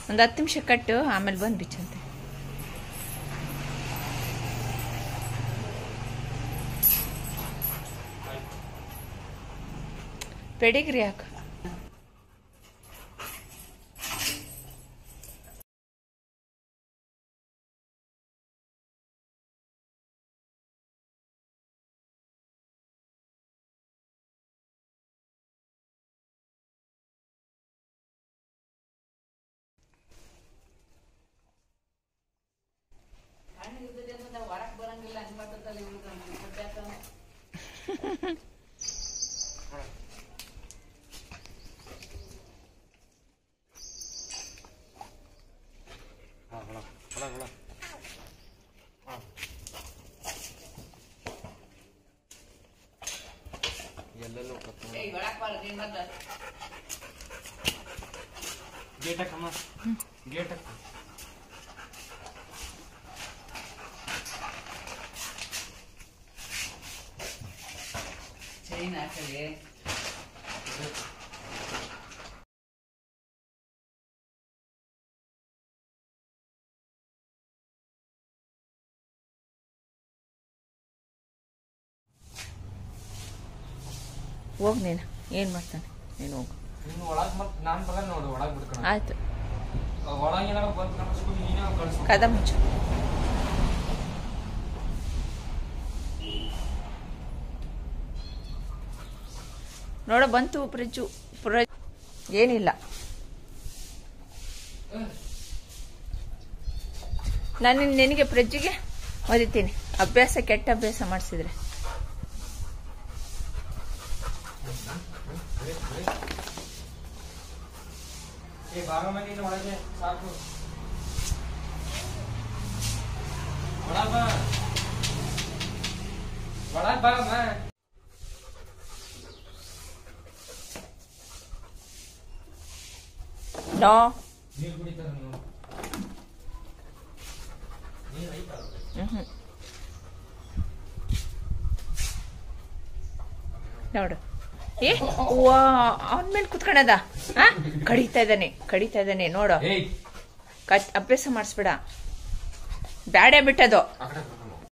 ಒಂದು ಹತ್ತು ನಿಮಿಷ ಕಟ್ಟು ಆಮೇಲೆ ಬಂದು ಬಿಚ್ಚಂತೆ ಪೆಡಿಗ್ರಿ ಹಾಕು ಎಲ್ಲೆಲ್ಲೋ ಗೇಟ್ ಹಾಕಮ್ಮ ಗೇಟ್ ಹಾಕ ಚೈನ್ ಹಾಕಲಿ ಹೋಗ್ ನೀನು ಏನು ಮಾಡ್ತಾನೆ ನೀನು ಹೋಗು ನೀನು ಒಳಗ್ ಮತ್ ನಾನ್ ಬರಲ್ಲ ನೋಡು ಒಳಗ್ ಬಿಡ್ಕೊಳ ಆಯ್ತು ಒಳಗೆ ಏನಾರ ಬಂದ್ ಕಳಿಸ್ಬಿಟ್ಟು ನೀನೇ ಕಳಿಸ್ಬೇಕು ಕದ ಮುಚ್ಚು ನೋಡ ಬಂತು ಫ್ರಿಜ್ಜು ಫ್ರ ಏನಿಲ್ಲ ನಾನು ನಿನಗೆ ಫ್ರಿಜ್ಜಿಗೆ ಒದಿತೀನಿ ಅಭ್ಯಾಸ ಕೆಟ್ಟ ಅಭ್ಯಾಸ ಮಾಡಿಸಿದ್ರೆ ಏ ಬಾರಮ್ಮ ನೀನು ಒಳಗೆ ಸಾಕು ಒಳಗ್ ಬಾ ಒಳಗ್ ಬಾರಮ್ಮ ನೋ ನೀರು ಕುಡಿತಾರ ನೋಡು ನೀರು ಐತಾ ಹ್ಮ್ ನೋಡು ಏ ಅವನ ಮೇಲೆ ಕುತ್ಕೊಂಡದ ಆ ಕಡಿತಾ ಇದ್ದಾನೆ ಕಡಿತಾ ಇದ್ದಾನೆ ನೋಡು ಏಯ್ ಕಚ್ ಅಭ್ಯಾಸ ಮಾಡಿಸ್ಬೇಡ ಬ್ಯಾಡೇ ಬಿಟ್ಟದು ಆ ಕಡೆ ಬಾ.